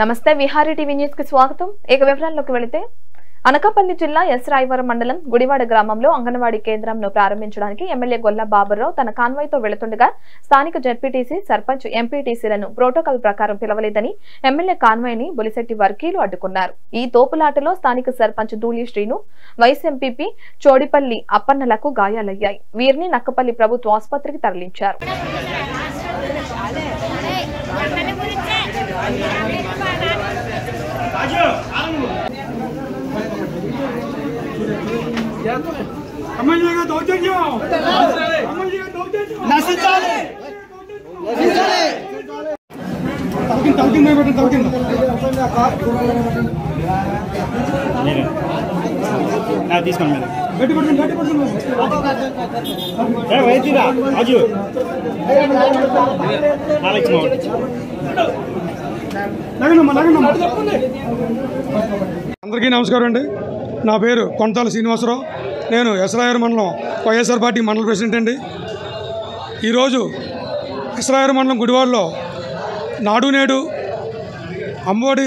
నమస్తే Vihari TV news కి స్వాగతం ఇక వివరాల్లోకి వెళితే అనకాపల్లి జిల్లా ఎస్ రాయవరం మండలం గుడివాడ గ్రామంలో అంగన్వాడీ కేంద్రంను ప్రారంభించడానికి ఎమ్మెల్యే గొల్ల బాబురావు తన కాన్వాయ్తో వెళుతుండగా స్థానిక జడ్పీటీసీ సర్పంచ్ ఎంపీటీసీలను ప్రోటోకాల్ ప్రకారం పిలవలేదని ఎమ్మెల్యే కాన్వాయ్ని బొలిశెట్టి వర్గీయులు అడ్డుకున్నారు ఈ తోపులాటలో స్థానిక సర్పంచ్ ధూళి శ్రీను వైస్ ఎంపీపీ చోడిపల్లి అప్పన్నలకు గాయాలయ్యాయి వీరిని నక్కపల్లి ప్రభుత్వ ఆసుపత్రికి తరలించారు అమ్మయ్యగా దౌర్జన్యం అమ్మయ్యగా దౌర్జన్యం నశించాలి నశించాలి తలకింద తలకింద పెట్టండి తలకింద తీసుకోండి మీరు గట్టి పడుతుంది గట్టి పడుతుంది వైద్యుడా రాజు నాలుగు లగనమ్మా లగనమ్మా అందరికీ నమస్కారం అండి నా పేరు కొంతాల శ్రీనివాసరావు నేను ఎస్రాయర్ మండలం వైఎస్ఆర్ పార్టీ మండల ప్రెసిడెంట్ అండి ఈరోజు ఎస్రాయర్ మండలం గుడివాడలో నాడు నేడు అమ్మఒడి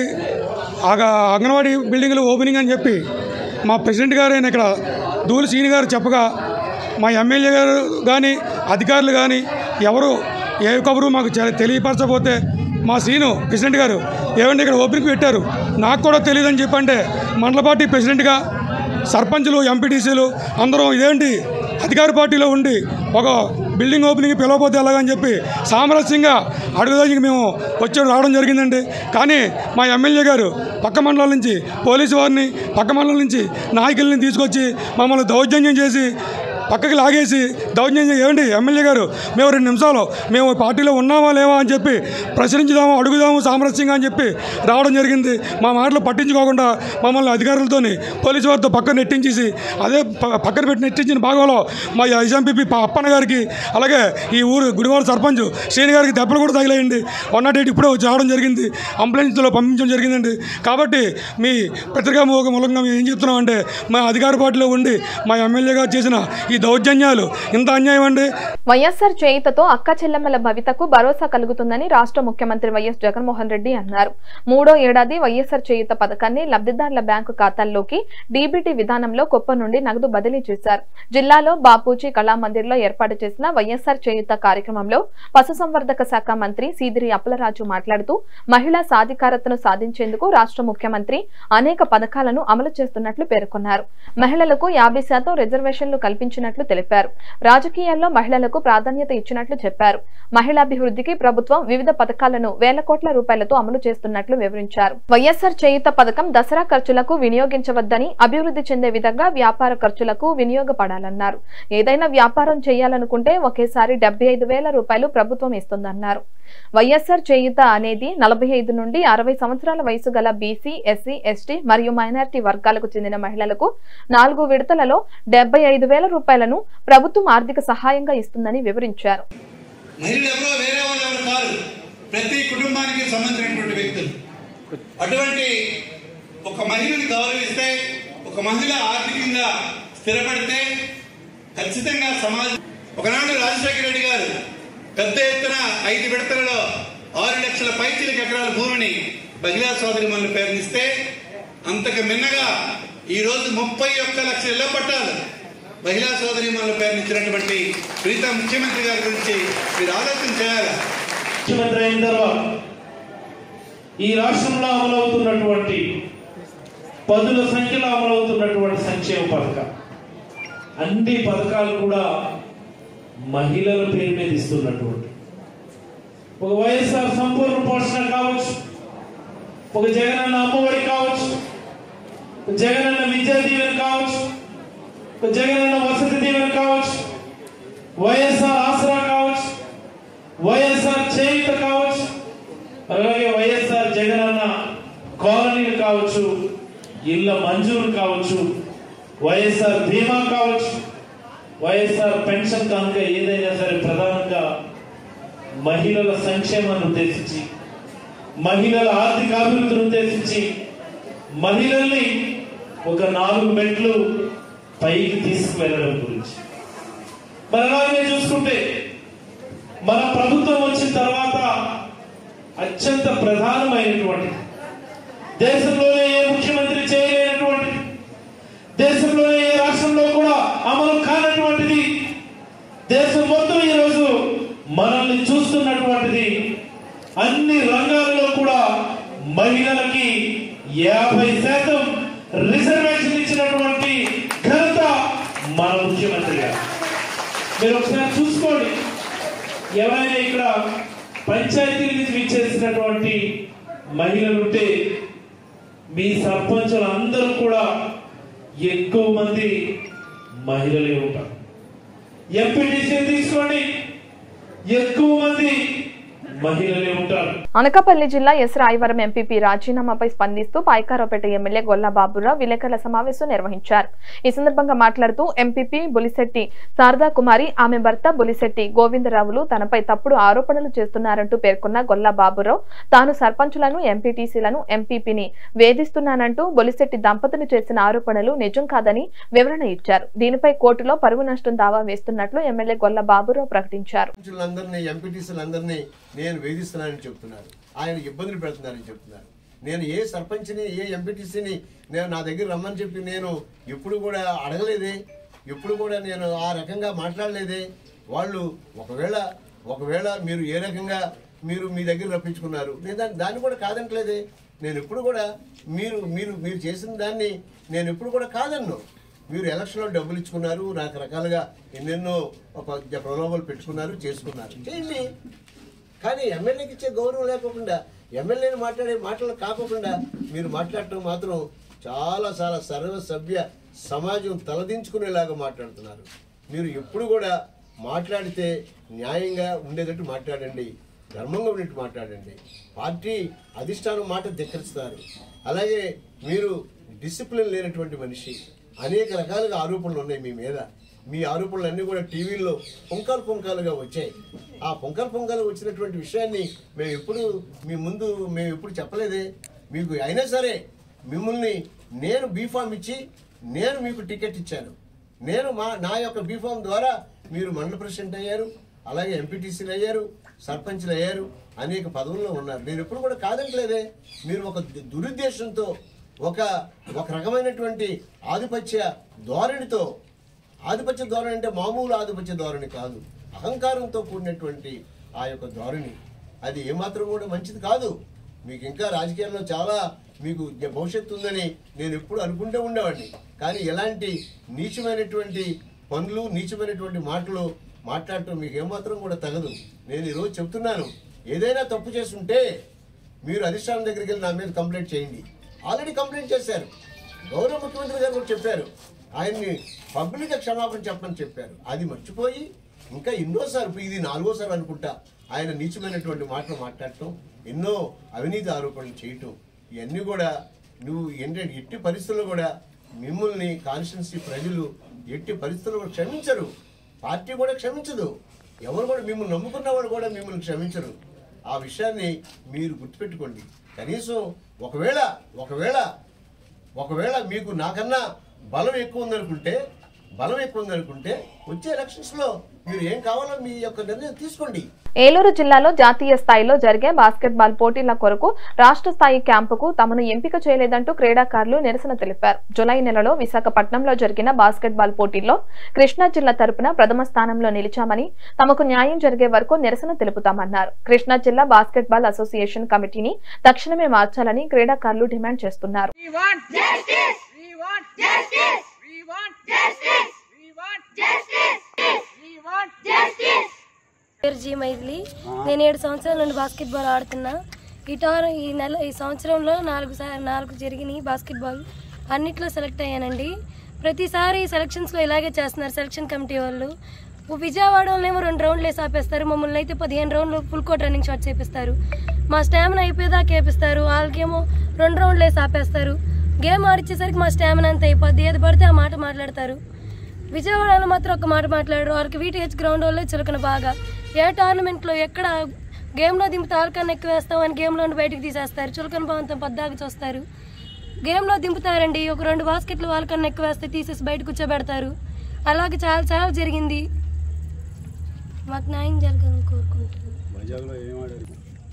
ఆగ- అంగన్వాడీ బిల్డింగ్లు ఓపెనింగ్ అని చెప్పి మా ప్రెసిడెంట్ గారు ఆయన ఇక్కడ ధూళి సీని గారు చెప్పగా మా ఎమ్మెల్యే గారు కానీ అధికారులు కానీ ఎవరు ఏ కబురు మాకు చె- తెలియపరచకపోతే మా సీను ప్రెసిడెంట్ గారు ఏమంటే ఇక్కడ ఓపెనింగ్ పెట్టారు నాకు కూడా తెలియదని చెప్పంటే మండల పార్టీ ప్రెసిడెంట్గా సర్పంచులు ఎంపీటీసీలు అందరం ఇదేంటి అధికార పార్టీలో ఉండి ఒక బిల్డింగ్ ఓపెనింగ్ పిలవకపోతే ఎలాగని చెప్పి సామరస్యంగా అడుగుదానికి మేము వచ్చి రావడం జరిగిందండి కానీ మా ఎమ్మెల్యే గారు పక్క మండలాల నుంచి పోలీసు వారిని పక్క మండలం నుంచి నాయకుల్ని తీసుకొచ్చి మమ్మల్ని దౌర్జన్యం చేసి పక్కకి లాగేసి దౌర్జన్యం ఏమండి ఎమ్మెల్యే గారు మేము రెండు నిమిషాలు మేము పార్టీలో ఉన్నామా లేవా అని చెప్పి ప్రశ్నించుదాము అడుగుదాము సామరస్యంగా అని చెప్పి రావడం జరిగింది మా మాటలు పట్టించుకోకుండా మమ్మల్ని అధికారులతోని పోలీసు వారితో పక్కన నెట్టించేసి అదే ప- పక్కన పెట్టి నెట్టించిన భాగంలో మా ఎస్ఎంపీ అప్పన్న గారికి అలాగే ఈ ఊరు గుడివాడ సర్పంచ్ శ్రీని గారికి దెబ్బలు కూడా తగిలేయండి వన్ నాట్ ఎయిట్ ఇప్పుడే వచ్చి రావడం జరిగింది అంబులెన్స్లో పంపించడం జరిగిందండి కాబట్టి మీ పత్రికా మూలక మూలంగా మేము ఏం చెప్తున్నామంటే మా అధికార పార్టీలో ఉండి మా ఎమ్మెల్యే గారు చేసిన ఈ దౌర్జన్యాలు ఇంత అన్యాయం అండి వైఎస్ఆర్ చేయితతో అక్క చెల్లెమ్మల భవితకు భరోసా కలుగుతుందని రాష్ట్ర ముఖ్యమంత్రి వైఎస్ జగన్మోహన్ రెడ్డి అన్నారు మూడో ఏడాది వైఎస్ఆర్ చేయుత పథకాన్ని లబ్ధిదారుల బ్యాంకు ఖాతాల్లోకి డీబీటీ విధానంలో కుప్ప నుండి నగదు బదిలీ చేశారు జిల్లాలో బాపూజీ కళామందిర్లో ఏర్పాటు చేసిన వైఎస్ఆర్ చేయుత కార్యక్రమంలో పశుసంవర్ధక శాఖ మంత్రి సీదిరి అప్పలరాజు మాట్లాడుతూ మహిళా సాధికారతను సాధించేందుకు రాష్ట్ర ముఖ్యమంత్రి అనేక పథకాలను అమలు చేస్తున్నట్లు పేర్కొన్నారు మహిళలకు యాభై శాతం రిజర్వేషన్లు కల్పించినట్లు తెలిపారు రాజకీయాల్లో మహిళలకు ప్రాధాన్యత ఇచ్చినట్లు చెప్పారు మహిళాభివృద్ధికి ప్రభుత్వం వివిధ పథకాలను వేల కోట్ల రూపాయలతో అమలు చేస్తున్నట్లు వివరించారు వైఎస్ఆర్ చేయుత పథకం దసరా ఖర్చులకు వినియోగించవద్దని అభివృద్ధి చెందే విధంగా వ్యాపార ఖర్చులకు వినియోగపడాలన్నారు ఏదైనా వ్యాపారం చేయాలనుకుంటే ఒకేసారి డెబ్బై ఐదు వేల రూపాయలు ప్రభుత్వం ఇస్తుందన్నారు వైఎస్ఆర్ చేయుత అనేది నలభై ఐదు నుండి అరవై సంవత్సరాల వయసు గల బీసీ ఎస్సీ ఎస్టీ మరియు మైనారిటీ వర్గాలకు చెందిన మహిళలకు నాలుగు విడతలలో డెబ్బై ఐదు వేల రూపాయలను ప్రభుత్వం ఆర్థిక సహాయంగా ఇస్తుందని వివరించారు మహిళలు ఎవరో వేరే వాళ్ళు ఎవరు కాదు ప్రతి కుటుంబానికి సంబంధించినటువంటి వ్యక్తులు అటువంటి ఒక మహిళని గౌరవిస్తే ఒక మహిళ ఆర్థికంగా స్థిరపడితే ఖచ్చితంగా సమాజం ఒకనాడు రాజశేఖర రెడ్డి గారు పెద్ద ఎత్తున ఐదు విడతలలో ఆరు లక్షల పైచిలకు ఎకరాల భూమిని మహిళా సోదరి మనల్ని పేరునిస్తే అంతకు మిన్నగా ఈ రోజు ముప్పై ఒక్క లక్షల ఇళ్ల పట్టాలు మహిళా సోదరి మనల్ని పేరునిచ్చినటువంటి ప్రీతం ముఖ్యమంత్రి గారి గురించి మీరు ఆలోచన చేయాలి ముఖ్యమంత్రి అయిన తర్వాత ఈ రాష్ట్రంలో అమలవుతున్నటువంటి పదుల సంఖ్యలో అమలవుతున్నటువంటి సంక్షేమ పథకం అన్ని పథకాలు కూడా మహిళల పేరు మీద ఇస్తున్నటువంటి ఒక వైఎస్ఆర్ సంపూర్ణ పోషణ కావచ్చు ఒక జగనన్న అమ్మఒడి కావచ్చు ఒక జగనన్న విద్యా దీవెన కావచ్చు ఒక జగనన్న వసతి దీవెన కావచ్చు వైఎస్ఆర్ ఆసరా కావచ్చు వైఎస్ఆర్ చేయుత కావచ్చు అలాగే వైఎస్ఆర్ జగనన్న కాలనీలు కావచ్చు ఇళ్ళ మంజూరు కావచ్చు వైఎస్ఆర్ బీమా కావచ్చు వైఎస్ఆర్ పెన్షన్ కనుక ఏదైనా సరే ప్రధానంగా మహిళల సంక్షేమాన్ని ఉద్దేశించి మహిళల ఆర్థిక అభివృద్ధిని ఉద్దేశించి మహిళల్ని ఒక నాలుగు మెట్లు పైకి తీసుకువెళ్ళడం గురించి మరి అలాగే చూసుకుంటే మన ప్రభుత్వం వచ్చిన తర్వాత అత్యంత ప్రధానమైనటువంటి దేశంలోనే ఏ ముఖ్యమంత్రి చేయలేనటువంటిది దేశంలోనే ఏ రాష్ట్రంలో కూడా అమలు కానటువంటిది దేశం మొత్తం ఈరోజు మనల్ని చూస్తున్నటువంటిది అన్ని రంగాల్లో కూడా మహిళలకి యాభై శాతం రిజర్వేషన్ ఇచ్చినటువంటి ఘనత మన ముఖ్యమంత్రి గారు మీరు ఒకసారి చూసుకోండి ఎవరైనా ఇక్కడ పంచాయతీ నుంచి ఇచ్చేసినటువంటి మహిళలు ఉంటే మీ సర్పంచులు అందరూ కూడా ఎక్కువ మంది మహిళలే ఉంటారు ఎంపీటీసీ తీసుకోండి ఎక్కువ మంది మహిళలే ఉంటారు అనకాపల్లి జిల్లా ఎస్ రాయవరం ఎంపీపీ రాజీనామాపై స్పందిస్తూ పాయకారావుపేట ఎమ్మెల్యే గొల్ల బాబురావు విలేకరుల సమావేశం నిర్వహించారు ఈ సందర్భంగా మాట్లాడుతూ ఎంపీపీ బులిశెట్టి శారదా కుమారి ఆమె భర్త బులిశెట్టి గోవిందరావులు తనపై తప్పుడు ఆరోపణలు చేస్తున్నారంటూ పేర్కొన్న గొల్ల బాబురావు తాను సర్పంచులను ఎంపీటీసీలను ఎంపీపీని వేధిస్తున్నానంటూ బొలిశెట్టి దంపతులు చేసిన ఆరోపణలు నిజం కాదని వివరణ ఇచ్చారు దీనిపై కోర్టులో పరువు నష్టం దావా వేస్తున్నట్లు ఎమ్మెల్యే గొల్ల బాబురావు ప్రకటించారు సర్పంచులందరినీ ఎంపీటీసీలందరినీ నేను వేధిస్తున్నానని చెప్తున్నారు ఆయన ఇబ్బందులు పెడుతున్నారని చెప్తున్నారు నేను ఏ సర్పంచ్ని ఏ ఎంపీటీసీని నేను నా దగ్గర రమ్మని చెప్పి నేను ఎప్పుడు కూడా అడగలేదే ఎప్పుడు కూడా నేను ఆ రకంగా మాట్లాడలేదే వాళ్ళు ఒకవేళ ఒకవేళ మీరు ఏ రకంగా మీరు మీ దగ్గర రప్పించుకున్నారు నేను దాన్ని దాన్ని కూడా కాదంటలేదే నేను ఎప్పుడు కూడా మీరు మీరు మీరు చేసిన దాన్ని నేను ఎప్పుడు కూడా కాదన్ను మీరు ఎలక్షన్లో డబ్బులు ఇచ్చుకున్నారు రకరకాలుగా ఎన్నెన్నో ఒక ప్రలోభాలు పెట్టుకున్నారు చేసుకున్నారు చేయండి కానీ ఎమ్మెల్యేకి ఇచ్చే గౌరవం లేకోకుండా ఎమ్మెల్యేని మాట్లాడే మాటలు కాకోకుండా మీరు మాట్లాడటం మాత్రం చాలా చాలా సర్వసభ్య సమాజం తలదించుకునేలాగా మాట్లాడుతున్నారు మీరు ఎప్పుడు కూడా మాట్లాడితే న్యాయంగా ఉండేటట్టు మాట్లాడండి ధర్మంగా ఉండేట్టు మాట్లాడండి పార్టీ అధిష్టానం మాట ధిక్కరిస్తారు అలాగే మీరు డిసిప్లిన్ లేనటువంటి మనిషి అనేక రకాలుగా ఆరోపణలు ఉన్నాయి మీ మీద మీ ఆరోపణలు అన్నీ కూడా టీవీల్లో పొంకాలు పొంకాలుగా వచ్చాయి ఆ పొంకాలు పొంకాలు వచ్చినటువంటి విషయాన్ని మేము ఎప్పుడు మీ ముందు మేము ఎప్పుడు చెప్పలేదే మీకు అయినా సరే మిమ్మల్ని నేను బీఫామ్ ఇచ్చి నేను మీకు టికెట్ ఇచ్చాను నేను మా నా యొక్క బీఫామ్ ద్వారా మీరు మండల ప్రెసిడెంట్ అయ్యారు అలాగే ఎంపీటీసీలు అయ్యారు సర్పంచ్లు అయ్యారు అనేక పదవుల్లో ఉన్నారు నేను ఎప్పుడు కూడా కాదంటలేదే మీరు ఒక దు- దురుద్దేశంతో ఒక ఒక రకమైనటువంటి ఆధిపత్య ధోరణితో ఆధిపత్య ధోరణి అంటే మామూలు ఆధిపత్య ధోరణి కాదు అహంకారంతో కూడినటువంటి ఆ యొక్క ధోరణి అది ఏమాత్రం కూడా మంచిది కాదు మీకు ఇంకా రాజకీయాల్లో చాలా మీకు జ- భవిష్యత్తు ఉందని నేను ఎప్పుడు అనుకుంటూ ఉండేవాడిని కానీ ఎలాంటి నీచమైనటువంటి పనులు నీచమైనటువంటి మాటలు మాట్లాడటం మీకు ఏమాత్రం కూడా తగదు నేను ఈరోజు చెప్తున్నాను ఏదైనా తప్పు చేస్తుంటే మీరు అధిష్టానం దగ్గరికి వెళ్ళి నా మీద కంప్లైంట్ చేయండి ఆల్రెడీ కంప్లైంట్ చేశారు గౌరవ ముఖ్యమంత్రి గారు కూడా చెప్పారు ఆయన్ని పబ్లిక్ క్షమాపణ చెప్పమని చెప్పారు అది మర్చిపోయి ఇంకా ఎన్నోసార్లు ఇప్పుడు ఇది నాలుగోసారి అనుకుంటా ఆయన నీచమైనటువంటి మాటలు మాట్లాడటం ఎన్నో అవినీతి ఆరోపణలు చేయటం ఇవన్నీ కూడా నువ్వు ఏంటంటే ఎట్టి పరిస్థితుల్లో కూడా మిమ్మల్ని కాన్స్టిట్యున్సీ ప్రజలు ఎట్టి పరిస్థితుల్లో కూడా క్షమించరు పార్టీ కూడా క్షమించదు ఎవరు కూడా మిమ్మల్ని నమ్ముకున్న వాళ్ళు కూడా మిమ్మల్ని క్షమించరు ఆ విషయాన్ని మీరు గుర్తుపెట్టుకోండి కనీసం ఒకవేళ ఒకవేళ ఒకవేళ మీకు నాకన్నా బలం ఎక్కువ ఉందనుకుంటే బలం ఎక్కువ ఉందనుకుంటే వచ్చే ఎలక్షన్స్లో మీరు ఏం కావాలో మీ యొక్క నిర్ణయం తీసుకోండి ఏలూరు జిల్లాలో జాతీయ స్థాయిలో జరిగే బాస్కెట్బాల్ పోటీల కొరకు రాష్ట్ర స్థాయి క్యాంపుకు తమను ఎంపిక చేయలేదంటూ క్రీడాకారులు నిరసన తెలిపారు జులై నెలలో విశాఖపట్నంలో జరిగిన బాస్కెట్బాల్ పోటీల్లో కృష్ణా జిల్లా తరపున ప్రథమ స్థానంలో నిలిచామని తమకు న్యాయం జరిగే వరకు నిరసన తెలుపుతామన్నారు కృష్ణా జిల్లా బాస్కెట్బాల్ అసోసియేషన్ కమిటీని తక్షణమే మార్చాలని క్రీడాకారులు డిమాండ్ చేస్తున్నారు We want justice. We want justice. We want justice. We want justice. We want justice. పేరు జీ మైథిలి నేను ఏడు సంవత్సరాల నుండి బాస్కెట్బాల్ ఆడుతున్నా ఈ టోర్ ఈ నెల ఈ సంవత్సరంలో నాలుగు సార్ నాలుగు జరిగినాయి బాస్కెట్బాల్ అన్నిట్లో సెలెక్ట్ అయ్యానండి ప్రతిసారి సెలక్షన్స్లో ఇలాగే చేస్తున్నారు సెలక్షన్ కమిటీ వాళ్ళు విజయవాడలోనేమో రెండు రౌండ్లు వేసి ఆపేస్తారు మమ్మల్ని అయితే పదిహేను రౌండ్లు ఫుల్ కోట్ రన్నింగ్ షాట్ చేపిస్తారు మా స్టామినా అయిపోయేదాకా వేపిస్తారు వాళ్ళకేమో రెండు రౌండ్లు వేసి ఆపేస్తారు గేమ్ ఆడిచ్చేసరికి మా స్టామినా అంత అయిపోద్ది ఏది పడితే ఆ మాట మాట్లాడతారు విజయవాడలో మాత్రం ఒక మాట మాట్లాడారు వాళ్ళకి వీటీహెచ్ గ్రౌండ్ వాళ్ళే చులకన బాగా ఏ టోర్నమెంట్లో ఎక్కడ గేమ్లో దింపితే వాళ్ళకన్నా ఎక్కువ వేస్తాం అని గేమ్లో నుండి బయటకు తీసేస్తారు చులకన భావంతో పద్దాకి చూస్తారు గేమ్లో దింపుతారండి ఒక రెండు బాస్కెట్లు వాళ్ళకన్నా ఎక్కువ వేస్తే తీసేసి బయట కూర్చోబెడతారు అలాగే చాలా చాలా జరిగింది మాకు న్యాయం జరగాలని కోరుకుంటున్నాను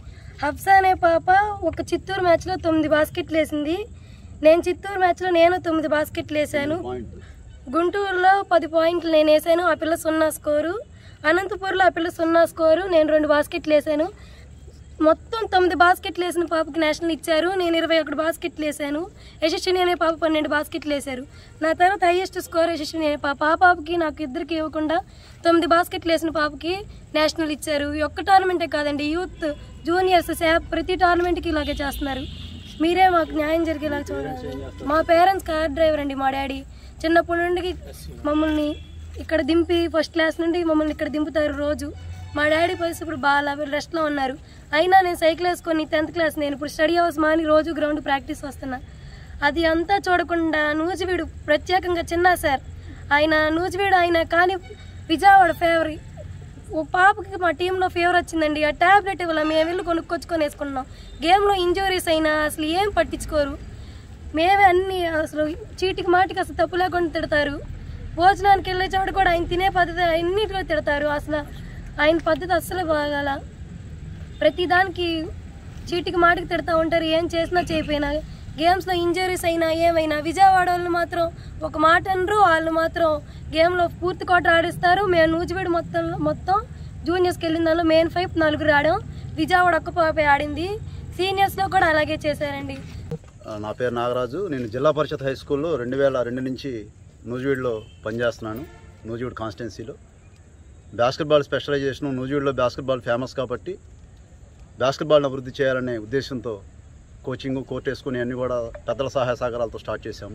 హఫ్సా అనే పాప ఒక చిత్తూరు మ్యాచ్లో తొమ్మిది బాస్కెట్లు వేసింది నేను చిత్తూరు మ్యాచ్లో నేను తొమ్మిది బాస్కెట్లు వేసాను గుంటూరులో పది పాయింట్లు నేను వేసాను ఆ పిల్ల సున్నా స్కోరు అనంతపూర్లో ఆ పిల్ల సున్నా స్కోరు నేను రెండు బాస్కెట్లు వేసాను మొత్తం తొమ్మిది బాస్కెట్లు వేసిన పాపకి నేషనల్ ఇచ్చారు నేను ఇరవై ఒకటి బాస్కెట్లు వేసాను యశస్విని అనే పాప పన్నెండు బాస్కెట్లు వేశారు నా తర్వాత హైయెస్ట్ స్కోర్ యశస్విని అనే పాప ఆ పాపకి నాకు ఇద్దరికి ఇవ్వకుండా తొమ్మిది బాస్కెట్లు వేసిన పాపకి నేషనల్ ఇచ్చారు ఈ ఒక్క టోర్నమెంటే కాదండి యూత్ జూనియర్స్ శాప్ ప్రతి టోర్నమెంట్కి ఇలాగే చేస్తున్నారు మీరే మాకు న్యాయం జరిగేలా చూడాలి మా పేరెంట్స్ కార్ డ్రైవర్ అండి మా డాడీ చిన్నప్పటి నుండి మమ్మల్ని ఇక్కడ దింపి ఫస్ట్ క్లాస్ నుండి మమ్మల్ని ఇక్కడ దింపుతారు రోజు మా డాడీ పరిస్థితి ఇప్పుడు బాగా రెస్ట్లో ఉన్నారు అయినా నేను సైకిల్ వేసుకొని టెన్త్ క్లాస్ నేను ఇప్పుడు స్టడీ అవర్స్ మాని రోజు గ్రౌండ్ ప్రాక్టీస్ వస్తున్నా అది అంతా చూడకుండా నూజివీడు ప్రత్యేకంగా చిన్న సార్ ఆయన నూజివీడు ఆయన కానీ విజయవాడ ఫేవర్ ఓ పాపకి మా టీంలో ఫేవర్ వచ్చిందండి ఆ టాబ్లెట్ ఇవ్వాలి మేము వెళ్ళి కొనుక్కొచ్చుకొని వేసుకున్నాం గేమ్లో ఇంజురీస్ అయినా అసలు ఏం పట్టించుకోరు మేమే అన్ని అసలు చీటికి మాటికి అసలు తప్పు లేకుండా తిడతారు భోజనానికి వెళ్ళే చోట కూడా ఆయన తినే పద్ధతి అన్నిటిలో తిడతారు అసలు ఆయన పద్ధతి అస్సలు బాగాల ప్రతి దానికి చీటికి మాటికి తిడతా ఉంటారు ఏం చేసినా చేయపోయినా గేమ్స్లో ఇంజరీస్ అయినా ఏమైనా విజయవాడ వాళ్ళు మాత్రం ఒక మాట అనరు వాళ్ళు మాత్రం గేమ్లో పూర్తి కోట ఆడిస్తారు మేము నూజివీడు మొత్తం మొత్తం జూనియర్స్కి వెళ్ళిన దానిలో మెయిన్ ఫైవ్ నలుగురు ఆడాం విజయవాడ ఒక్క పాపే ఆడింది సీనియర్స్లో కూడా అలాగే చేశారండి నా పేరు నాగరాజు నేను జిల్లా పరిషత్ హై స్కూల్లో రెండు వేల రెండు నుంచి నూజివీడులో పనిచేస్తున్నాను నూజివీడు కాన్స్టిట్యున్సీలో బాస్కెట్బాల్ స్పెషలైజేషన్ నూజివీడులో బాస్కెట్బాల్ ఫేమస్ కాబట్టి బాస్కెట్బాల్ని అభివృద్ధి చేయాలనే ఉద్దేశంతో కోచింగ్ కోర్ట్ వేసుకుని అన్నీ కూడా పెద్దల సహాయ సహకారాలతో స్టార్ట్ చేశాము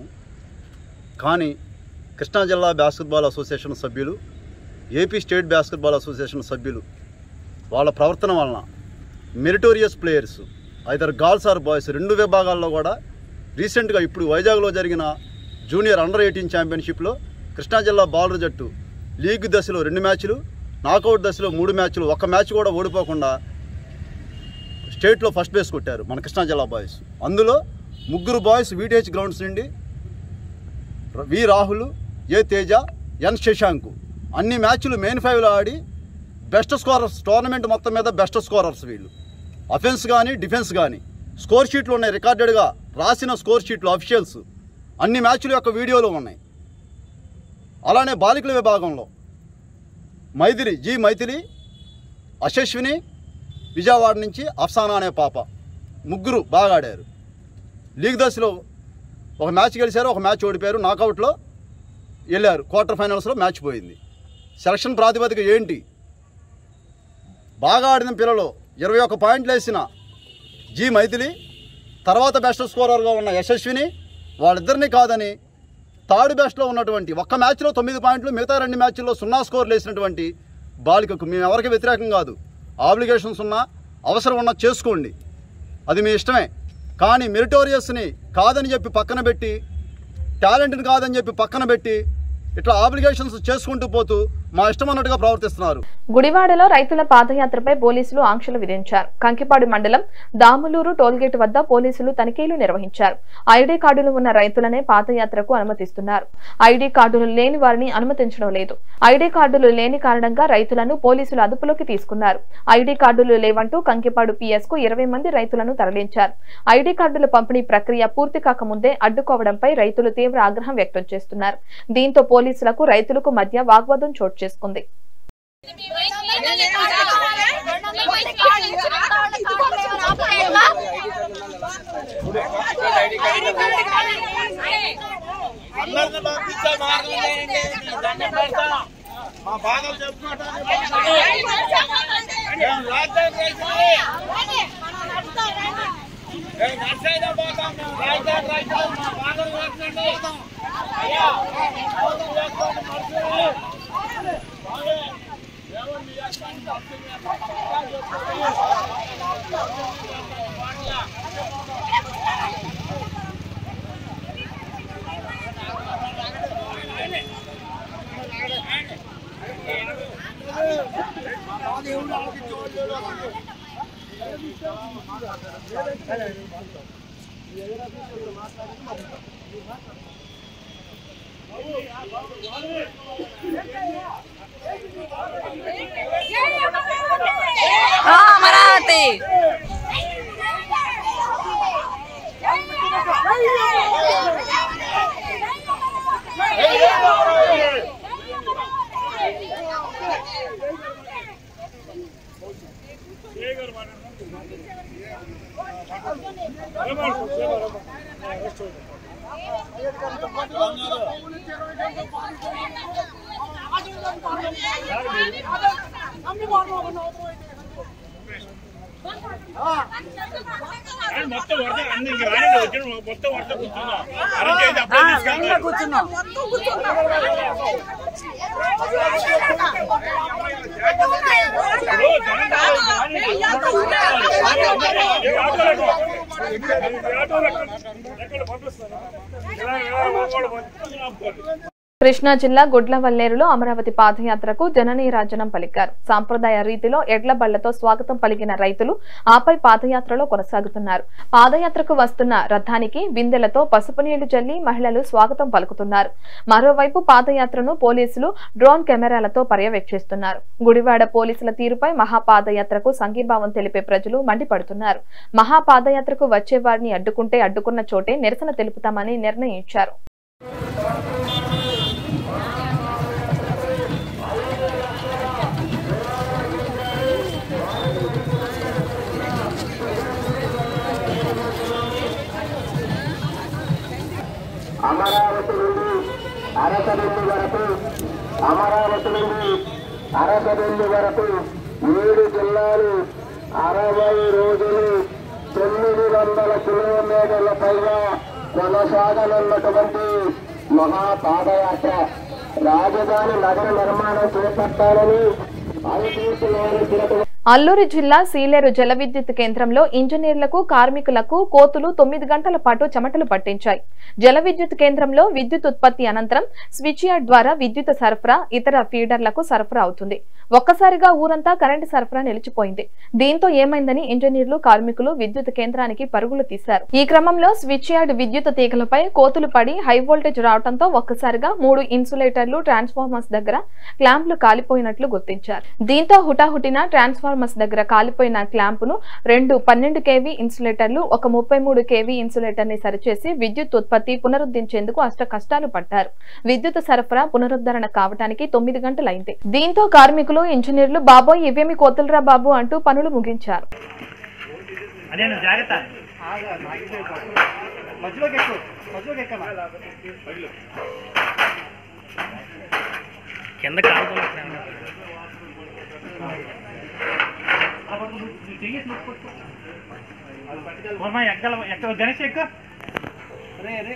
కానీ కృష్ణా జిల్లా బాస్కెట్బాల్ అసోసియేషన్ సభ్యులు ఏపీ స్టేట్ బాస్కెట్బాల్ అసోసియేషన్ సభ్యులు వాళ్ళ ప్రవర్తన వలన meritorious players either girls or boys రెండు విభాగాల్లో కూడా రీసెంట్గా ఇప్పుడు వైజాగ్లో జరిగిన జూనియర్ అండర్ ఎయిటీన్ ఛాంపియన్షిప్లో కృష్ణా జిల్లా బాలర్ జట్టు లీగ్ దశలో రెండు మ్యాచ్లు నాకౌట్ దశలో మూడు మ్యాచ్లు ఒక మ్యాచ్ కూడా ఓడిపోకుండా స్టేట్లో ఫస్ట్ బేస్ కొట్టారు మన కృష్ణా జిల్లా బాయ్స్ అందులో ముగ్గురు బాయ్స్ వీటీహెచ్ గ్రౌండ్స్ నుండి వి రాహుల్ ఏ తేజ ఎన్ శశాంక్ అన్ని మ్యాచ్లు మెయిన్ ఫైవ్లో ఆడి బెస్ట్ స్కోరర్స్ టోర్నమెంట్ మొత్తం మీద బెస్ట్ స్కోరర్స్ వీళ్ళు అఫెన్స్ కానీ డిఫెన్స్ కానీ స్కోర్ షీట్లు ఉన్నాయి రికార్డెడ్గా రాసిన స్కోర్ షీట్లు అఫిషియల్స్ అన్ని మ్యాచ్ల యొక్క వీడియోలు ఉన్నాయి అలానే బాలికల విభాగంలో మైథిలి జి మైథిలి అశస్విని విజయవాడ నుంచి అఫ్సానా అనే పాప ముగ్గురు బాగా ఆడారు లీగ్ దశలో ఒక మ్యాచ్ గెలిచారు ఒక మ్యాచ్ ఓడిపోయారు నాకౌట్లో వెళ్ళారు క్వార్టర్ ఫైనల్స్లో మ్యాచ్ పోయింది సెలక్షన్ ప్రాతిపదిక ఏంటి బాగా ఆడిన పిల్లలు ఇరవై ఒక్క పాయింట్లు వేసిన జి మైథిలి తర్వాత బెస్ట్ స్కోరర్గా ఉన్న యశస్విని వాళ్ళిద్దరిని కాదని థర్డ్ బెస్ట్లో ఉన్నటువంటి ఒక్క మ్యాచ్లో తొమ్మిది పాయింట్లు మిగతా రెండు మ్యాచ్ల్లో సున్నా స్కోర్లు వేసినటువంటి బాలికకు మేము ఎవరికి వ్యతిరేకం కాదు ఆబ్లిగేషన్స్ ఉన్నా అవసరం ఉన్నా చేసుకోండి అది మీ ఇష్టమే కానీ మెరిటోరియస్ని కాదని చెప్పి పక్కన పెట్టి టాలెంట్ని కాదని చెప్పి పక్కన పెట్టి ఇట్లా ఆబ్లిగేషన్స్ చేసుకుంటూ పోతూ మా ఇష్టం అన్నట్టుగా ప్రవర్తిస్తున్నారు గుడివాడలో రైతుల పాదయాత్రపై పోలీసులు ఆంక్షలు విధించారు కంకిపాడు మండలం దాములూరు టోల్గేట్ వద్ద పోలీసులు తనిఖీలు నిర్వహించారు ఐడీ కార్డులు ఉన్న రైతులనే పాదయాత్రకు అనుమతిస్తున్నారు ఐడీ కార్డులు లేని వారిని అనుమతించడం లేదు ఐడీ కార్డులు లేని కారణంగా రైతులను పోలీసులు అదుపులోకి తీసుకున్నారు ఐడీ కార్డులు లేవంటూ కంకిపాడు పిఎస్ కు ఇరవై మంది రైతులను తరలించారు ఐడీ కార్డుల పంపిణీ ప్రక్రియ పూర్తి కాకముందే అడ్డుకోవడంపై రైతులు తీవ్ర ఆగ్రహం వ్యక్తం చేస్తున్నారు దీంతో పోలీసులకు రైతులకు మధ్య వాగ్వాదం చోటు చేసుకుంది అందరిని పంపించే మార్గం లేదండి దండం పెడతా మా బాధలు చెప్పుకోవడానికి మేము రాజ్యం చేసింది మేము నర్సైనా పోతాం మేము రాజ్యం రైతులు మా బాధలు చేస్తుండే అయ్యా బాధలు చేసుకోండి మనుషులు బాగా దేవుడు మీ యొక్క భక్తులు అమరావతి మొత్తం వరద అన్ని ఇంక రానివ్వండి, వచ్చిన మొత్తం వరద కూర్చున్నాం అరెంజ్ అయితే అప్పుడే తీసుకెళ్తారు కూర్చున్నాం ఇప్పుడు జనం కాదు, రానివ్వండి. ఈ ఆటోలకు, ఈ ఆటోలకు ఎక్కడ పంపిస్తాను ఇలా ఇలా కూడా పంపిస్తాను ఆపుకోండి. కృష్ణా జిల్లా గుడ్లవల్లేరులో అమరావతి పాదయాత్రకు జననీరాజనం పలికారు సాంప్రదాయ రీతిలో ఎడ్ల బళ్లతో స్వాగతం పలికిన రైతులు ఆపై పాదయాత్రలో కొనసాగుతున్నారు పాదయాత్రకు వస్తున్న రథానికి బిందెలతో పసుపు నీళ్లు జల్లి మహిళలు స్వాగతం పలుకుతున్నారు మరోవైపు పాదయాత్రను పోలీసులు డ్రోన్ కెమెరాలతో పర్యవేక్షిస్తున్నారు గుడివాడ పోలీసుల తీరుపై మహాపాదయాత్రకు సంఘీభావం తెలిపే ప్రజలు మండిపడుతున్నారు మహాపాదయాత్రకు వచ్చే వారిని అడ్డుకుంటే అడ్డుకున్న చోటే నిరసన తెలుపుతామని నిర్ణయించారు అమరావతి నుండి అరసవెల్లి వరకు అమరావతి నుండి అరసవెల్లి వరకు ఏడు జిల్లాలు అరవై రోజులు తొమ్మిది వందల కిలోమీటర్ల పైగా కొనసాగనున్నటువంటి మహాపాదయాత్ర రాజధాని నగర నిర్మాణం చేపట్టాలని ఐటీసీ నేర్చినటువంటి అల్లూరు జిల్లా సీలేరు జల విద్యుత్ కేంద్రంలో ఇంజనీర్లకు కార్మికులకు కోతులు తొమ్మిది గంటల పాటు చెమటలు పట్టించాయి జల విద్యుత్ కేంద్రంలో విద్యుత్ ఉత్పత్తి అనంతరం స్విచ్ యార్డ్ ద్వారా విద్యుత్ సరఫరా ఇతర ఫీడర్లకు సరఫరా అవుతుంది ఒక్కసారిగా ఊరంతా కరెంటు సరఫరా నిలిచిపోయింది దీంతో ఏమైందని ఇంజనీర్లు కార్మికులు విద్యుత్ కేంద్రానికి పరుగులు తీశారు ఈ క్రమంలో స్విచ్ యార్డ్ విద్యుత్ తీగలపై కోతులు పడి హై వోల్టేజ్ రావడంతో ఒక్కసారిగా మూడు ఇన్సులేటర్లు ట్రాన్స్ఫార్మర్స్ దగ్గర క్లాంప్లు కాలిపోయినట్లు గుర్తించారు దీంతో హుటాహుటిన ట్రాన్స్ఫార్మర్స్ దగ్గర కాలిపోయిన క్లాంపును రెండు పన్నెండు కేవీ ఇన్సులేటర్లు ఒక ముప్పై మూడు కేవీ ఇన్సులేటర్ ని సరిచేసి విద్యుత్ ఉత్పత్తి పునరుద్ధరించేందుకు అష్ట కష్టాలు పడ్డారు విద్యుత్ సరఫరా పునరుద్ధరణ కావడానికి తొమ్మిది గంటలైంది దీంతో కార్మికులు ఇంజనీర్లు బాబోయ్ ఇవేమి కోతులరా బాబు అంటూ పనులు ముగించారు అదేనా జాగ్రత్త మధ్యలోకి ఎక్కువ మధ్యలోకి ఎక్కమా కింద కాలుతున్నా ఎక్కల ఎక్క గణేష్ ఎక్కువ రే రే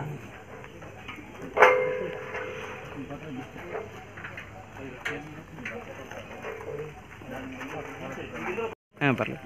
పర్లేదు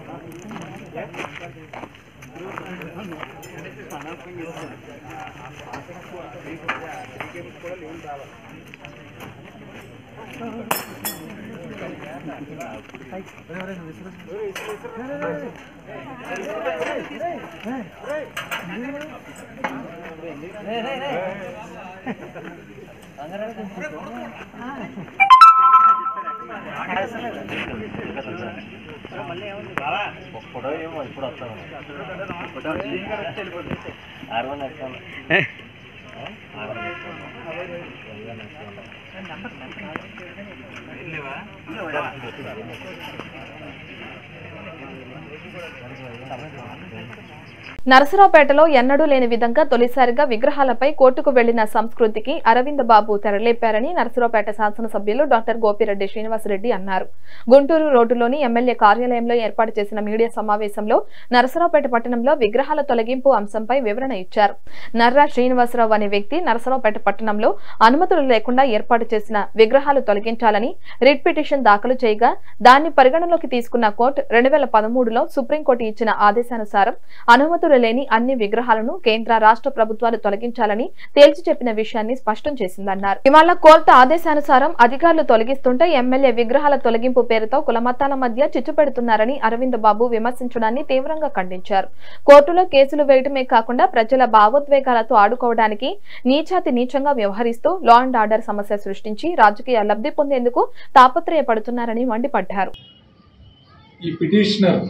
నరసరావుపేటలో ఎన్నడూ లేని విధంగా తొలిసారిగా విగ్రహాలపై కోర్టుకు వెళ్లిన సంస్కృతికి అరవింద్ బాబు తెరలేపారని నరసరావుపేట శాసనసభ్యులు డాక్టర్ గోపిరెడ్డి శ్రీనివాసరెడ్డి అన్నారు గుంటూరు రోడ్డులోని ఎమ్మెల్యే కార్యాలయంలో ఏర్పాటు చేసిన మీడియా సమావేశంలో నరసరావుపేట పట్టణంలో విగ్రహాల తొలగింపు అంశంపై వివరణ ఇచ్చారు నర్రా శ్రీనివాసరావు అనే వ్యక్తి నరసరావుపేట పట్టణంలో అనుమతులు లేకుండా ఏర్పాటు చేసిన విగ్రహాలు తొలగించాలని రిట్ పిటిషన్ దాఖలు చేయగా దాన్ని పరిగణలోకి తీసుకున్న కోర్టు రెండు వేల పదమూడులో సుప్రీంకోర్టు ఇచ్చిన ఆదేశానుసారం అనుమతులు లేని అన్ని విగ్రహాలను కేంద్ర రాష్ట్ర ప్రభుత్వాలు తొలగించాలని తేల్చి చెప్పిన విషయాన్ని స్పష్టం చేసిందన్నారు ఇవాళ కోర్టు ఆదేశానుసారం అధికారులు తొలగిస్తుంటే ఎమ్మెల్యే విగ్రహాల తొలగింపు పేరుతో కులమతాల మధ్య చిచ్చు పెడుతున్నారని అరవింద్ బాబు విమర్శించడాన్ని తీవ్రంగా ఖండించారు కోర్టులో కేసులు వేయడమే కాకుండా ప్రజల భావోద్వేగాలతో ఆడుకోవడానికి నీచాతి నీచంగా వ్యవహరిస్తూ లా అండ్ ఆర్డర్ సమస్య సృష్టించి రాజకీయ లబ్ధి పొందేందుకు తాపత్రయపడుతున్నారని మండిపడ్డారు ఈ పిటిషనర్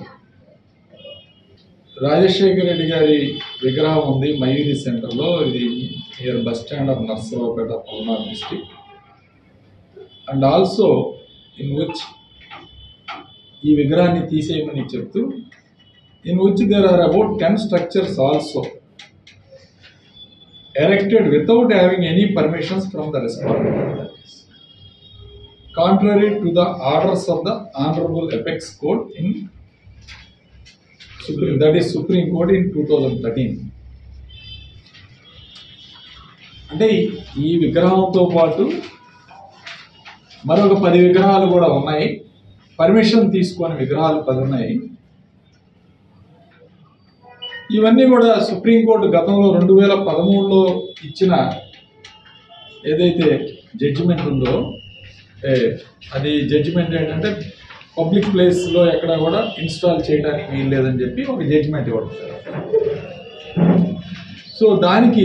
రాజశేఖర రెడ్డి గారి విగ్రహం ఉంది మయూరి సెంటర్లో ఇది near bus stand of Narasaraopet Palnadu district and also in which ఈ విగ్రహాన్ని తీసేయమని చెప్తూ in which there are about ten structures also erected without having any permissions from the respondent contrary to the orders of the Honorable Apex Court in Supreme, that is Supreme Court in 2013. అంటే ఈ విగ్రహంతో పాటు మరొక పది విగ్రహాలు కూడా ఉన్నాయి permission తీసుకొని విగ్రహాలు పది ఉన్నాయి ఇవన్నీ కూడా సుప్రీంకోర్టు గతంలో రెండు వేల పదమూడులో ఇచ్చిన ఏదైతే జడ్జిమెంట్ ఉందో ఏ, అది జడ్జిమెంట్ ఏంటంటే పబ్లిక్ ప్లేస్లో ఎక్కడ కూడా ఇన్స్టాల్ చేయడానికి వీలు లేదని చెప్పి ఒక జడ్జిమెంట్ ఇవ్వడం సో దానికి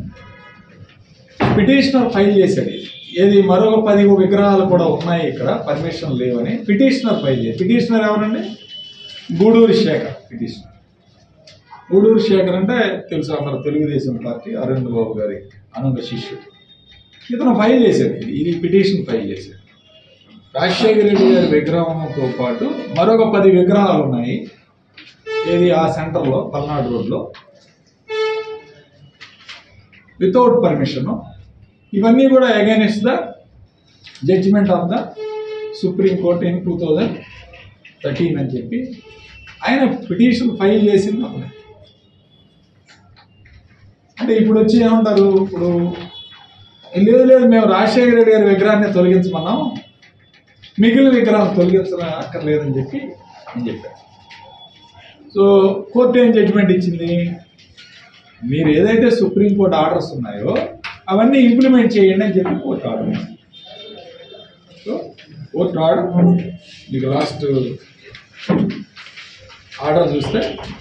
పిటిషనర్ ఫైల్ చేశాడు ఏది మరొక పది విగ్రహాలు కూడా ఉన్నాయి ఇక్కడ పర్మిషన్ లేవని పిటిషనర్ ఫైల్ చేసి పిటిషనర్ ఎవరండి గూడూరు శేఖర్ పిటిషనర్ గూడూరు శేఖర్ అంటే తెలుసు అందరు తెలుగుదేశం పార్టీ అరవింద్ బాబు గారి అనుగ శిష్యుడు ఇతను ఫైల్ చేశాడు ఇది ఇది పిటిషన్ ఫైల్ చేశాడు రాజశేఖర రెడ్డి గారి విగ్రహంతో పాటు మరొక పది విగ్రహాలు ఉన్నాయి ఏది ఆ సెంటర్లో పల్నాడు రోడ్లో వితౌట్ పర్మిషన్ ఇవన్నీ కూడా against the judgment of the supreme court in two thousand thirteen అని చెప్పి ఆయన పిటిషన్ ఫైల్ చేసింది అప్పుడే అంటే ఇప్పుడు వచ్చి ఏమంటారు ఇప్పుడు లేదు లేదు మేము రాజశేఖర రెడ్డి గారి విగ్రహాన్ని తొలగించమన్నాం మిగిలిన విగ్రహం తొలగించడం అక్కర్లేదని చెప్పి నేను చెప్పాను సో కోర్టు ఏం జడ్జిమెంట్ ఇచ్చింది మీరు ఏదైతే సుప్రీంకోర్టు ఆర్డర్స్ ఉన్నాయో అవన్నీ ఇంప్లిమెంట్ చేయండి అని చెప్పి కోర్టు ఆర్డర్ ఇచ్చింది. సో కోర్టు ఆర్డర్ మీకు లాస్ట్ ఆర్డర్ చూస్తే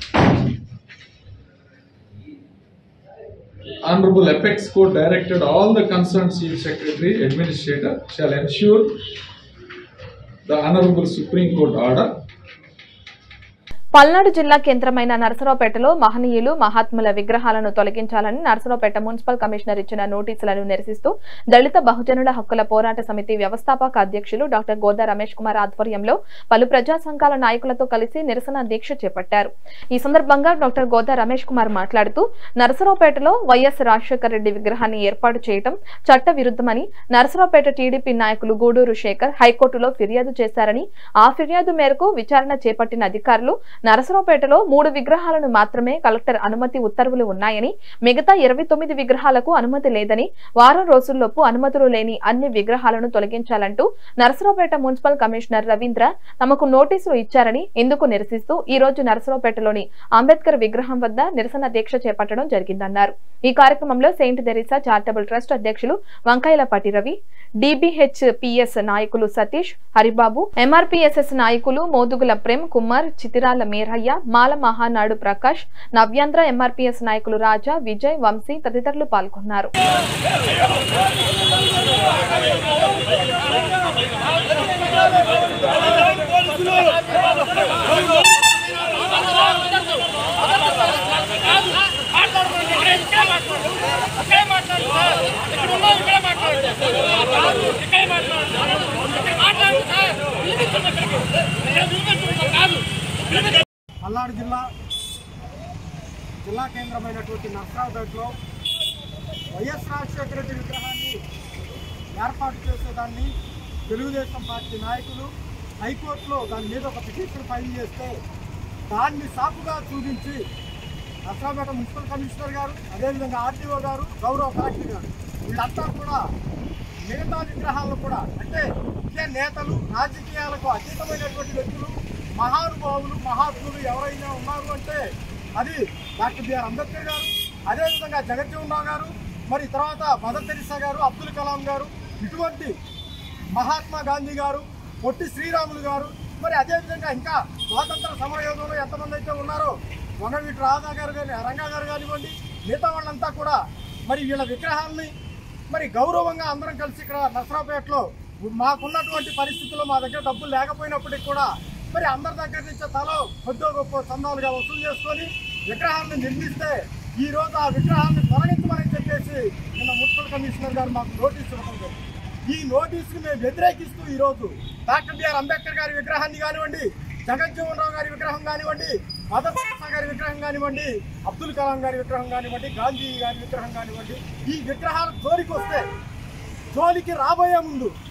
Honorable Apex Court directed all the concerned Chief Secretary, Administrator shall ensure the Honorable Supreme Court order Palnadu జిల్లా కేంద్రమైన నరసరావుపేటలో మహనీయులు మహాత్ముల విగ్రహాలను తొలగించాలని నరసరావుపేట మున్సిపల్ కమిషనర్ ఇచ్చిన నోటీసులను నిరసిస్తూ దళిత బహుజనుల హక్కుల పోరాట సమితి వ్యవస్థాపక అధ్యక్షులు డాక్టర్ గోదా రమేష్ కుమార్ ఆధ్వర్యంలో పలు ప్రజా సంఘాల నాయకులతో కలిసి నిరసన దీక్ష చేపట్టారు ఈ సందర్భంగా డాక్టర్ గోదా రమేష్ కుమార్ మాట్లాడుతూ నరసరావుపేటలో వైఎస్ రాజశేఖర రెడ్డి విగ్రహాన్ని ఏర్పాటు చేయడం చట్ట విరుద్ధమని నరసరావుపేట టీడీపీ నాయకులు గూడూరు శేఖర్ హైకోర్టులో ఫిర్యాదు చేశారని ఆ ఫిర్యాదు మేరకు విచారణ చేపట్టిన అధికారులు నరసరావుపేటలో మూడు విగ్రహాలను మాత్రమే కలెక్టర్ అనుమతి ఉత్తర్వులు ఉన్నాయని మిగతా ఇరవై తొమ్మిది విగ్రహాలకు అనుమతి లేదని వారం రోజుల్లోపు అనుమతులు లేని అన్ని విగ్రహాలను తొలగించాలంటూ నరసరావుపేట మున్సిపల్ కమిషనర్ రవీంద్ర తమకు నోటీసులు ఇచ్చారని ఇందుకు నిరసిస్తూ ఈ రోజు నరసరావుపేటలోని అంబేద్కర్ విగ్రహం వద్ద నిరసన దీక్ష చేపట్టడం జరిగిందన్నారు ఈ కార్యక్రమంలో సెయింట్ తెరీసా చారిటబుల్ ట్రస్ట్ అధ్యక్షులు వంకాయలపాటి రవి డిబిహెచ్పిఎస్ నాయకులు సతీష్ హరిబాబు ఎంఆర్పిఎస్ఎస్ నాయకులు మోదుగుల ప్రేమ్ కుమార్ చితిరాల మేరయ్య మాల మహానాడు ప్రకాష్ నవ్యాంధ్ర ఎంఆర్పిఎస్ నాయకులు రాజా విజయ్ వంశీ తదితరులు పాల్గొన్నారు పల్నాడు జిల్లా జిల్లా కేంద్రమైనటువంటి నర్సరావుపేటలో వైఎస్ రాజశేఖర రెడ్డి విగ్రహాన్ని ఏర్పాటు చేసేదాన్ని తెలుగుదేశం పార్టీ నాయకులు హైకోర్టులో దాని మీద ఒక పిటిషన్ ఫైల్ చేస్తే దాన్ని సాకుగా చూపించి నర్సరావుపేట మున్సిపల్ కమిషనర్ గారు అదేవిధంగా ఆర్టీఓ గారు గౌరవ కలెక్టర్ గారు వీళ్ళంతా కూడా మిగతా విగ్రహాలను కూడా అంటే ముఖ్య నేతలు రాజకీయాలకు అతీతమైనటువంటి వ్యక్తులు మహానుభావులు మహాత్ములు ఎవరైనా ఉన్నారు అంటే అది డాక్టర్ బిఆర్ అంబేద్కర్ గారు అదేవిధంగా జగజ్జీవన్ రావు గారు మరి తర్వాత మదర్ తెరిసా గారు అబ్దుల్ కలాం గారు ఇటువంటి మహాత్మా గాంధీ గారు పొట్టి శ్రీరాములు గారు మరి అదేవిధంగా ఇంకా స్వాతంత్ర సమరయోధంలో ఎంతమంది అయితే ఉన్నారో వంగవీటి రాధా గారు కానీ రంగా గారు కానివ్వండి మిగతా వాళ్ళంతా కూడా మరి వీళ్ళ విగ్రహాన్ని మరి గౌరవంగా అందరం కలిసి ఇక్కడ నసరాపేటలో మాకున్నటువంటి పరిస్థితుల్లో మా దగ్గర డబ్బులు లేకపోయినప్పటికీ కూడా మరి అందరి దగ్గర నుంచి తలో కొద్దో గొప్ప చందాలుగా వసూలు చేసుకొని విగ్రహాన్ని నిర్మిస్తే ఈ రోజు ఆ విగ్రహాన్ని తొలగించమని చెప్పేసి నిన్న మున్సిపల్ కమిషనర్ గారు మాకు నోటీస్ ఇవ్వడం జరిగింది ఈ నోటీసుని మేము వ్యతిరేకిస్తూ ఈ రోజు డాక్టర్ బిఆర్ అంబేద్కర్ గారి విగ్రహాన్ని కానివ్వండి జగజ్జీవన్ రావు గారి విగ్రహం కానివ్వండి మదర్ తెరెసా గారి విగ్రహం కానివ్వండి అబ్దుల్ కలాం గారి విగ్రహం కానివ్వండి గాంధీ గారి విగ్రహం కానివ్వండి ఈ విగ్రహాలు జోలికి వస్తే జోలికి రాబోయే ముందు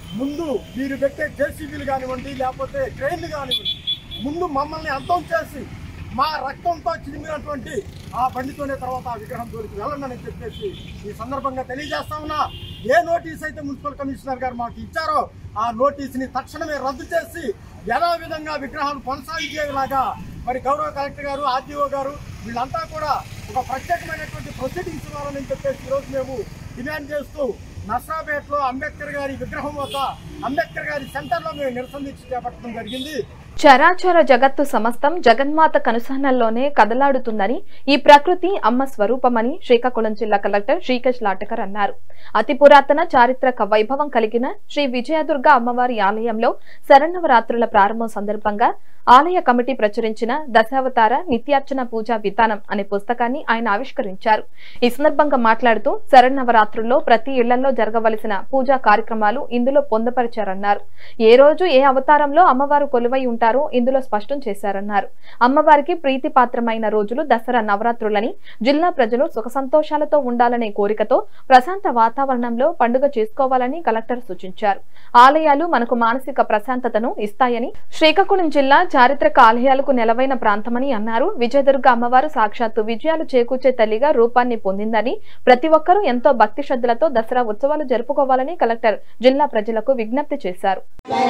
ముందు మీరు పెట్టే జేసీబీలు కానివ్వండి లేకపోతే ట్రైన్లు కానివ్వండి ముందు మమ్మల్ని అంతం చేసి మా రక్తంతో చిరిమినటువంటి ఆ బండితోనే తర్వాత ఆ విగ్రహం జోలికి వెళ్ళండి చెప్పేసి ఈ సందర్భంగా తెలియజేస్తా ఉన్నా ఏ నోటీస్ అయితే మున్సిపల్ కమిషనర్ గారు మాకు ఇచ్చారో ఆ నోటీసుని తక్షణమే రద్దు చేసి యథావిధంగా విగ్రహాలు కొనసాగించేలాగా మరి గౌరవ కలెక్టర్ గారు ఆర్డీఓ గారు వీళ్ళంతా కూడా ఒక ప్రత్యేకమైనటువంటి ప్రొసీడింగ్స్ ఇవ్వాలని చెప్పేసి ఈరోజు మేము డిమాండ్ చేస్తూ నర్సాపేటలో అంబేద్కర్ గారి విగ్రహం వద్ద అంబేద్కర్ గారి సెంటర్లో మేము నిరసన దీక్ష చేపట్టడం జరిగింది చరాచర జగత్తు సమస్తం జగన్మాత కనుసహనంలోనే కదలాడుతుందని ఈ ప్రకృతి అమ్మ స్వరూపమని శ్రీకాకుళం జిల్లా కలెక్టర్ శ్రీకేష్ లాటకర్ అన్నారు అతి పురాతన చారిత్రక వైభవం కలిగిన శ్రీ విజయదుర్గ అమ్మవారి ఆలయంలో శరన్నవరాత్రుల ప్రారంభం సందర్భంగా ఆలయ కమిటీ ప్రచురించిన దశావతార నిత్యార్చన పూజా విధానం అనే పుస్తకాన్ని ఆయన ఆవిష్కరించారు ఈ సందర్భంగా మాట్లాడుతూ శరన్నవరాత్రుల్లో ప్రతి ఇళ్లలో జరగవలసిన పూజా కార్యక్రమాలు ఇందులో పొందపరిచారన్నారు ఏ రోజు ఏ అవతారంలో అమ్మవారు కొలువై ఉంటారో ఇందులో స్పష్టం చేశారన్నారు అమ్మవారికి ప్రీతిపాత్రమైన రోజులు దసరా నవరాత్రులని జిల్లా ప్రజలు సుఖ సంతోషాలతో ఉండాలనే కోరికతో ప్రశాంత వాతావరణంలో పండుగ చేసుకోవాలని కలెక్టర్ సూచించారు ఆలయాలు మనకు మానసిక ప్రశాంతతను ఇస్తాయని శ్రీకాకుళం జిల్లా చారిత్రక ఆలయాలకు నెలవైన ప్రాంతమని అన్నారు విజయదుర్గ అమ్మవారు సాక్షాత్తు విజయాలు చేకూర్చే తల్లిగా రూపాన్ని పొందిందని ప్రతి ఒక్కరూ ఎంతో భక్తి శ్రద్ధలతో దసరా ఉత్సవాలు జరుపుకోవాలని కలెక్టర్ జిల్లా ప్రజలకు విజ్ఞప్తి చేశారు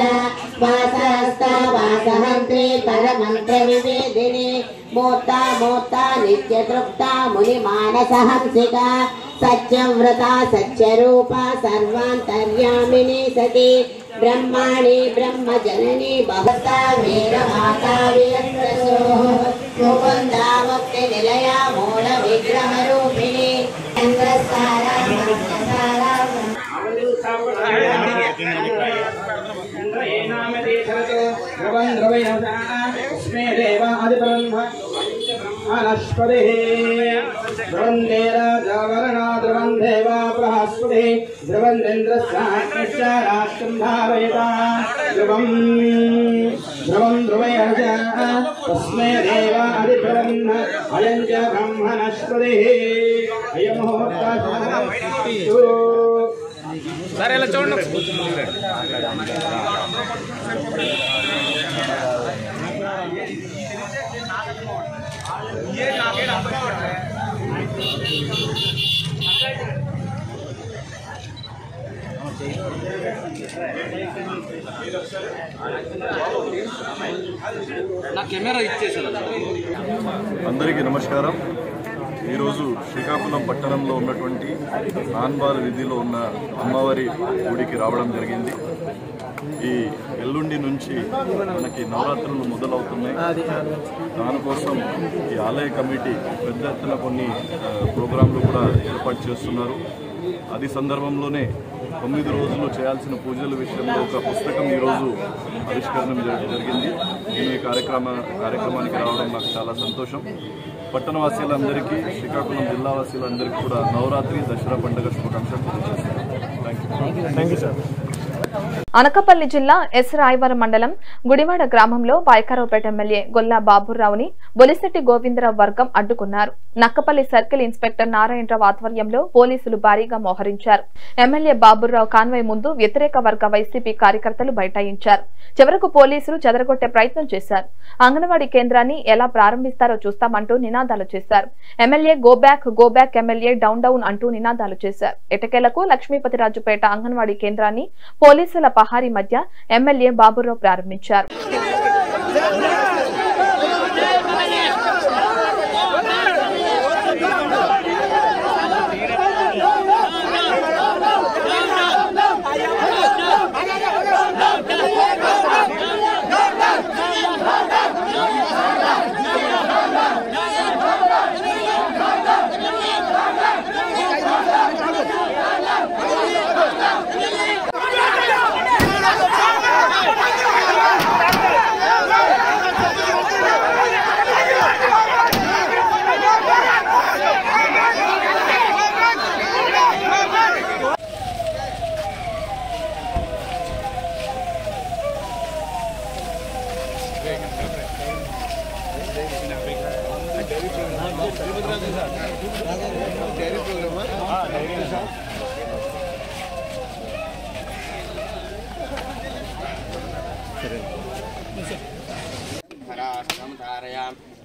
వాసహంత్రి పరమంత్ర వివేదిని మూర్త మూర్త నిత్య తృప్త ముని మానసహంసిక సత్యవ్రత సత్యరూప సర్వాంతర్యామిని సతి బ్రహ్మాణి బ్రహ్మ జనని భవత వీరమాతా వీరస్రసో ముకుందా ముక్తి నిలయ మూల విగ్రహ రూపిణి చంద్రసారా మంత్రసారా ధ్రువందే రాజావరణా ధ్రువం దేవా బృహస్పతి ధ్రువందేంద్రశ్చాకృష్ట రాష్ట్రం ధారయత ధ్రువం ధ్రువం ధ్రువయజ తస్మే దేవాదిభ్రవన్ అయం చ బ్రహ్మణస్పతి అయం సరే ఇలా చూడండి నా కెమెరా ఇచ్చేసాను అందరికీ నమస్కారం ఈరోజు శ్రీకాకుళం పట్టణంలో ఉన్నటువంటి నాన్బాల వీధిలో ఉన్న అమ్మవారి గుడికి రావడం జరిగింది ఈ ఎల్లుండి నుంచి మనకి నవరాత్రులు మొదలవుతున్నాయి దానికోసం ఈ ఆలయ కమిటీ పెద్ద ఎత్తున కొన్ని ఆ, ప్రోగ్రాంలు కూడా ఏర్పాటు చేస్తున్నారు అది సందర్భంలోనే తొమ్మిది రోజులు చేయాల్సిన పూజల విషయంలో ఒక పుస్తకం ఈరోజు ఆవిష్కరణ జరి- జరిగింది నేను ఈ కార్యక్రమ కార్యక్రమానికి రావడం నాకు చాలా సంతోషం పట్టణవాసీలందరికీ శ్రీకాకుళం జిల్లా వాసీలందరికీ కూడా నవరాత్రి దసరా పండుగ శుభాకాంక్షలు తెలియజేస్తున్నాను thank you thank you Anakapalli జిల్లా ఎస్ రాయవరం మండలం గుడివాడ గ్రామంలో పాయకారావుపేట ఎమ్మెల్యే గొల్లా బాబురావుని బొలిశెట్టి గోవిందరావు వర్గం అడ్డుకున్నారు నక్కపల్లి సర్కిల్ ఇన్స్పెక్టర్ నారాయణరావు ఆధ్వర్యంలో పోలీసులు భారీగా మోహరించారు ఎమ్మెల్యే బాబురావు కాన్వాయ్ ముందు వ్యతిరేక వర్గ వైసీపీ కార్యకర్తలు బైఠాయించారు చివరకు పోలీసులు చెదరగొట్టే ప్రయత్నం చేశారు అంగన్వాడీ కేంద్రాన్ని ఎలా ప్రారంభిస్తారో చూస్తామంటూ నినాదాలు చేశారు MLA go back go back MLA down down అంటూ నినాదాలు చేశారు ఎటకేలకు లక్ష్మీపతిరాజుపేట అంగన్వాడీ కేంద్రాన్ని పోలీసుల పహారీ మధ్య ఎమ్మెల్యే బాబురావు ప్రారంభించారు Hey!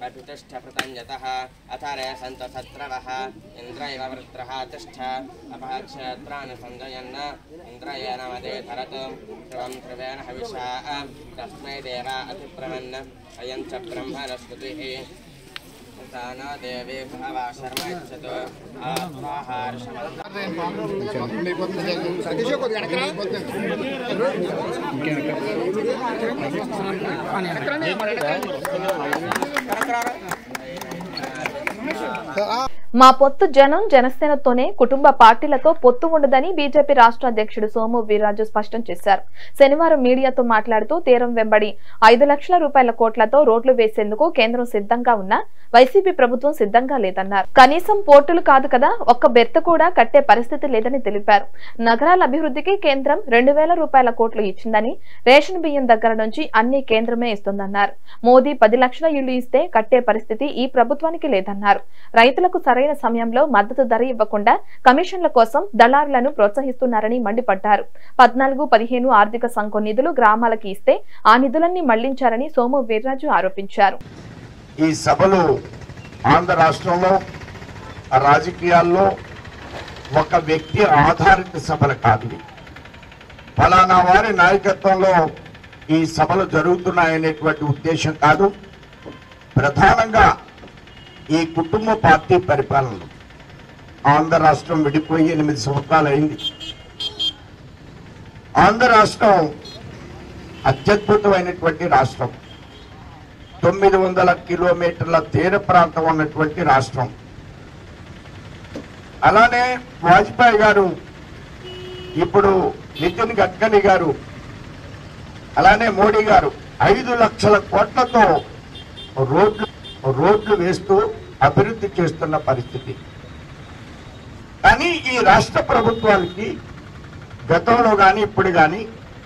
प्रतिष्ठ प्रतञ्जतः अथरे सन्त शत्रवः इन्द्र इव वृत्रः तिष्ठ अपक्षत्रान् सञ्जयन् इन्द्रयेन मदे धरतु ध्रुवं ध्रुवेण हविषा तस्मै देवा अतिप्रमन् अयं च ब्रह्मणस्तुतिः सा न देवी भवा शर्म इच्छतु మా పొత్తు జనం జనసేనతోనే కుటుంబ పార్టీలతో పొత్తు ఉండదని బీజేపీ రాష్ట్ర అధ్యక్షుడు సోము వీర్రాజు స్పష్టం చేశారు శనివారం మీడియాతో మాట్లాడుతూ తీరం వెంబడి ఐదు లక్షల రూపాయల కోట్లతో రోడ్లు వేసేందుకు కేంద్రం సిద్ధంగా ఉన్నా వైసీపీ ప్రభుత్వం సిద్ధంగా లేదన్నారు కనీసం పోర్టులు కాదు కదా ఒక్క బెర్త కూడా కట్టే పరిస్థితి లేదని తెలిపారు నగరాల అభివృద్ధికి కేంద్రం రెండు వేల రూపాయల కోట్లు ఇచ్చిందని రేషన్ బియ్యం దగ్గర నుంచి అన్ని కేంద్రమే ఇస్తుందన్నారు మోదీ పది లక్షల ఇళ్లు ఇస్తే కట్టే పరిస్థితి ఈ ప్రభుత్వానికి లేదన్నారు రైతులకు సరైన సమయంలో మద్దతు ధర ఇవ్వకుండా కమిషన్ల కోసం దళారులను ప్రోత్సహిస్తున్నారని మండిపడ్డారు పద్నాలుగు పదిహేను ఆర్థిక సంఘం నిధులు గ్రామాలకి ఇస్తే ఆ నిధులన్నీ మళ్లించారని సోము వీర్రాజు ఆరోపించారు ఈ సభలు ఆంధ్ర రాష్ట్రంలో రాజకీయాల్లో ఒక వ్యక్తి ఆధారిత సభలు కాదు ఇవి. ఫలానా వారి నాయకత్వంలో ఈ సభలు జరుగుతున్నాయనేటువంటి ఉద్దేశం కాదు ప్రధానంగా ఈ కుటుంబ పార్టీ పరిపాలనలో ఆంధ్ర రాష్ట్రం విడిపోయి ఎనిమిది సంవత్సరాలు అయింది ఆంధ్ర రాష్ట్రం అత్యద్భుతమైనటువంటి రాష్ట్రం తొమ్మిది వందల కిలోమీటర్ల తీర ప్రాంతం ఉన్నటువంటి రాష్ట్రం అలానే వాజ్పేయి గారు ఇప్పుడు నితిన్ గడ్కరీ గారు అలానే మోడీ గారు ఐదు లక్షల కోట్లతో రోడ్లు రోడ్లు వేస్తూ అభివృద్ధి చేస్తున్న పరిస్థితి కానీ ఈ రాష్ట్ర ప్రభుత్వానికి గతంలో కానీ ఇప్పుడు కానీ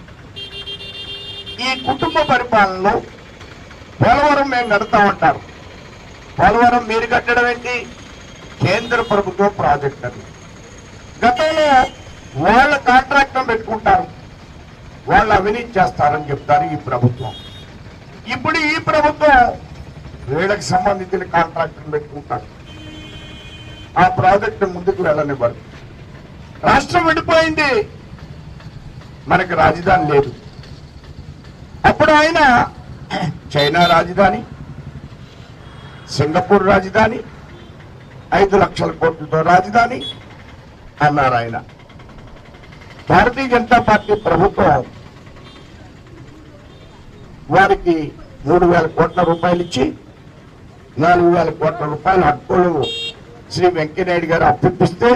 ఈ కుటుంబ పరిపాలనలో పోలవరం మేము కడతా ఉంటారు పోలవరం మీరు కట్టడం ఏంటి కేంద్ర ప్రభుత్వం ప్రాజెక్ట్ అది గతంలో వాళ్ళ కాంట్రాక్టర్ పెట్టుకుంటారు వాళ్ళు అవినీతి చేస్తారని చెప్తారు ఈ ప్రభుత్వం ఇప్పుడు ఈ ప్రభుత్వం వీళ్ళకి సంబంధించిన కాంట్రాక్టర్ పెట్టుకుంటారు ఆ ప్రాజెక్టు ముందుకు వెళ్ళనివ్వరు రాష్ట్రం విడిపోయింది మనకి రాజధాని లేదు అప్పుడు ఆయన చైనా రాజధాని సింగపూర్ రాజధాని ఐదు లక్షల కోట్లతో రాజధాని అన్నారు ఆయన భారతీయ జనతా పార్టీ ప్రభుత్వం వారికి మూడు వేల కోట్ల రూపాయలు ఇచ్చి నాలుగు వేల కోట్ల రూపాయల అప్పులు శ్రీ వెంకయ్యనాయుడు గారు అప్పిస్తే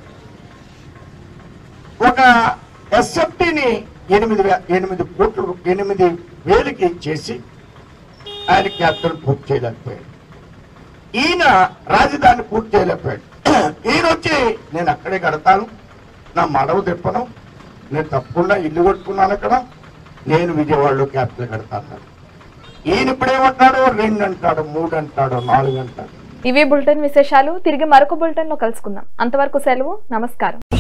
ఒక ఎస్ఎఫ్టీని ఎనిమిది వే- ఎనిమిది కోట్లు ఎనిమిది వేలకి చేసి ఆయన క్యాపిటల్ పూర్తి చేయలేకపోయాడు ఈయన రాజధాని పూర్తి చేయలేకపోయాడు ఈయన వచ్చి నేను అక్కడే కడతాను నా మడవ తిప్పను నేను తప్పకుండా ఇల్లు కొట్టుకున్నాను అక్కడ నేను విజయవాడలో క్యాపిటల్ కడతాను అన్నాడు. ఈయన ఇప్పుడేమంటాడు రెండు అంటాడు మూడు అంటాడు నాలుగు అంటాడు ఇవి బులెటిన్ విశేషాలు తిరిగి మరొక బులెటిన్ లో కలుసుకుందాం అంతవరకు సెలవు నమస్కారం